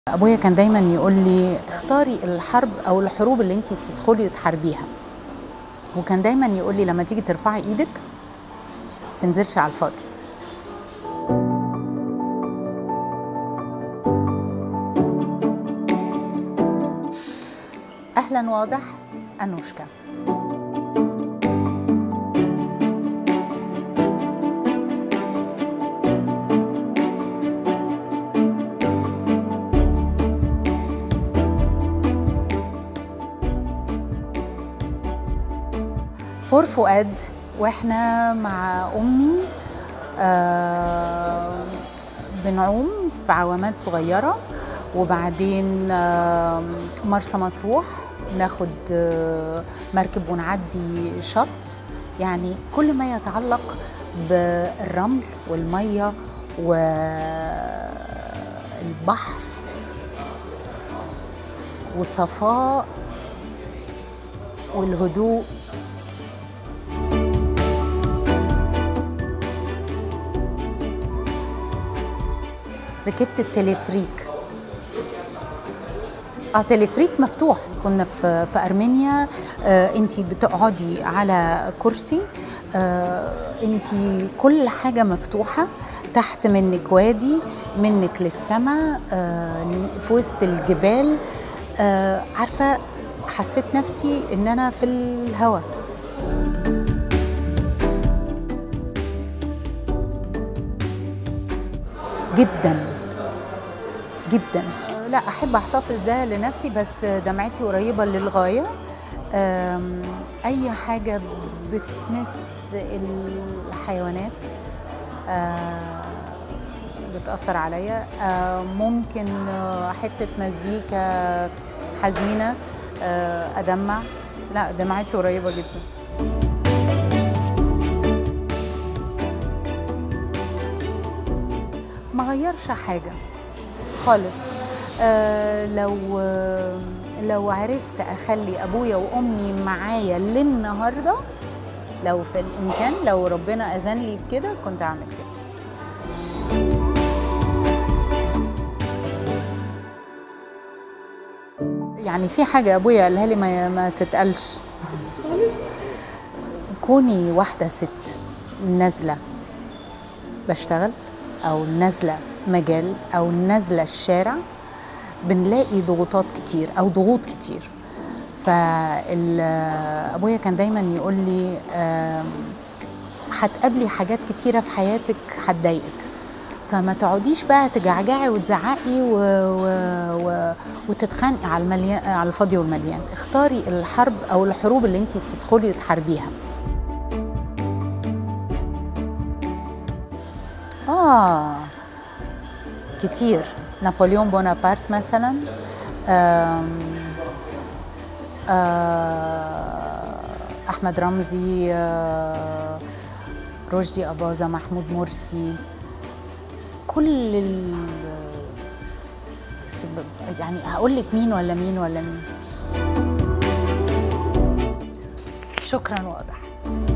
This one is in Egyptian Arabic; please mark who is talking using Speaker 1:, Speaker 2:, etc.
Speaker 1: ابويا كان دايما يقول لي اختاري الحرب او الحروب اللي انت تدخلي تحاربيها وكان دايما يقول لي لما تيجي ترفعي ايدك تنزلش على الفاضي اهلا واضح انوشكا بور فؤاد واحنا مع امي آه بنعوم في عوامات صغيره وبعدين آه مرسى مطروح ناخد آه مركب ونعدي شط يعني كل ما يتعلق بالرمل والميه والبحر والصفاء والهدوء ركبت التلفريك اه تلفريك مفتوح كنا في في ارمينيا آه انت بتقعدي على كرسي آه انت كل حاجه مفتوحه تحت منك وادي منك للسماء آه في وسط الجبال آه عارفه حسيت نفسي ان انا في الهواء جدا جدا لا احب احتفظ ده لنفسي بس دمعتي قريبه للغايه اي حاجه بتمس الحيوانات بتاثر عليا ممكن حته مزيكا حزينه ادمع لا دمعتي قريبه جدا ما غيرش حاجة خالص آه لو آه لو عرفت أخلي أبويا وأمي معايا للنهاردة لو في الإمكان لو ربنا أذن لي بكده كنت أعمل كده يعني في حاجة أبويا قالها لي ما, ما تتقالش
Speaker 2: خالص
Speaker 1: كوني واحدة ست نازلة بشتغل او نازله مجال او نازله الشارع بنلاقي ضغوطات كتير او ضغوط كتير فابويا كان دايما يقول لي هتقابلي حاجات كتيره في حياتك هتضايقك فما تقعديش بقى تجعجعي وتزعقي و... و... و... وتتخانقي على المليان على الفاضي والمليان اختاري الحرب او الحروب اللي انت تدخلي تحاربيها آه كتير نابليون بونابرت مثلا آم آه أحمد رمزي آه رشدي أباظة محمود مرسي كل ال يعني هقول لك مين ولا مين ولا مين شكرا واضح